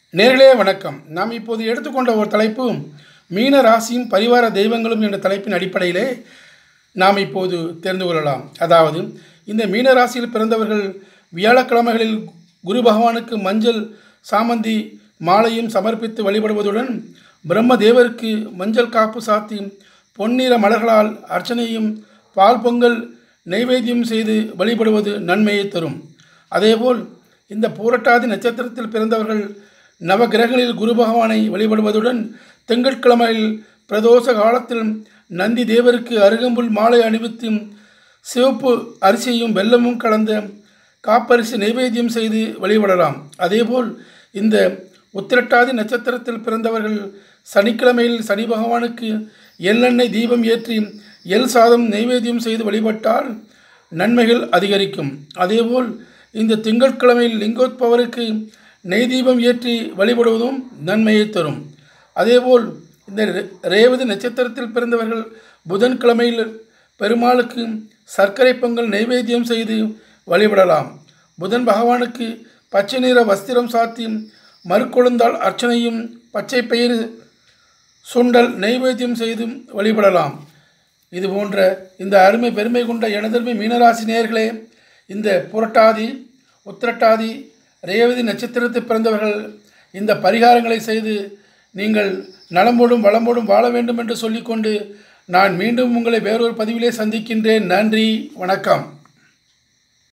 நேர்களே வணக்கம் நாம் இப்போது எடுத்துக்கொண்ட ஒரு தலைப்பு மீன ராசியும் பரிவார தெய்வங்களும் என்ற தலைப்பின் அடிப்படையிலே நாம் இப்போது தெரிந்து கொள்ளலாம் அதாவது இந்த மீன ராசியில் பிறந்தவர்கள் வியாழக்கிழமைகளில் குரு பகவானுக்கு மஞ்சள் சாமந்தி மாலையும் சமர்ப்பித்து வழிபடுவதுடன் பிரம்ம தேவருக்கு மஞ்சள் காப்பு சாத்தி பொன்னிற மலர்களால் அர்ச்சனையும் பால் பொங்கல் நைவேத்தியம் செய்து வழிபடுவது நன்மையை தரும் அதேபோல் இந்த பூரட்டாதி நட்சத்திரத்தில் பிறந்தவர்கள் நவகிரகங்களில் குரு பகவானை வழிபடுவதுடன் திங்கட்கிழமையில் பிரதோஷ காலத்தில் நந்தி தேவருக்கு அருகம்புல் மாலை அணிவித்து சிவப்பு அரிசியும் வெல்லமும் கலந்த காப்பரிசி நைவேத்தியம் செய்து வழிபடலாம் அதேபோல் இந்த உத்திரட்டாதி நட்சத்திரத்தில் பிறந்தவர்கள் சனிக்கிழமையில் சனி பகவானுக்கு எள்ளெண்ணெய் தீபம் ஏற்றி எல் சாதம் நைவேத்தியம் செய்து வழிபட்டால் நன்மைகள் அதிகரிக்கும் அதேபோல் இந்த திங்கட்கிழமையில் லிங்கோத்பவருக்கு நெய் தீபம் ஏற்றி வழிபடுவதும் நன்மையை தரும் அதேபோல் இந்த ரே- ரேவதி நட்சத்திரத்தில் பிறந்தவர்கள் புதன்கிழமையில் பெருமாளுக்கு சர்க்கரை பொங்கல் நைவேத்தியம் செய்து வழிபடலாம் புதன் பகவானுக்கு பச்சை நிற வஸ்திரம் சாத்தி மறுக்கொழுந்தால் அர்ச்சனையும் பச்சை பயிறு சுண்டல் நைவேத்தியம் செய்து வழிபடலாம் இது போன்ற இந்த அருமை பெருமை கொண்ட எனதருமை மீனராசி நேயர்களே இந்த புரட்டாதி உத்திரட்டாதி ரேவதி நட்சத்திரத்தில் பிறந்தவர்கள் இந்த பரிகாரங்களை செய்து நீங்கள் நலமோடும் வளமோடும் வாழ வேண்டும் என்று சொல்லிக்கொண்டு நான் மீண்டும் உங்களை வேறொரு பதிவிலே சந்திக்கின்றேன் நன்றி வணக்கம்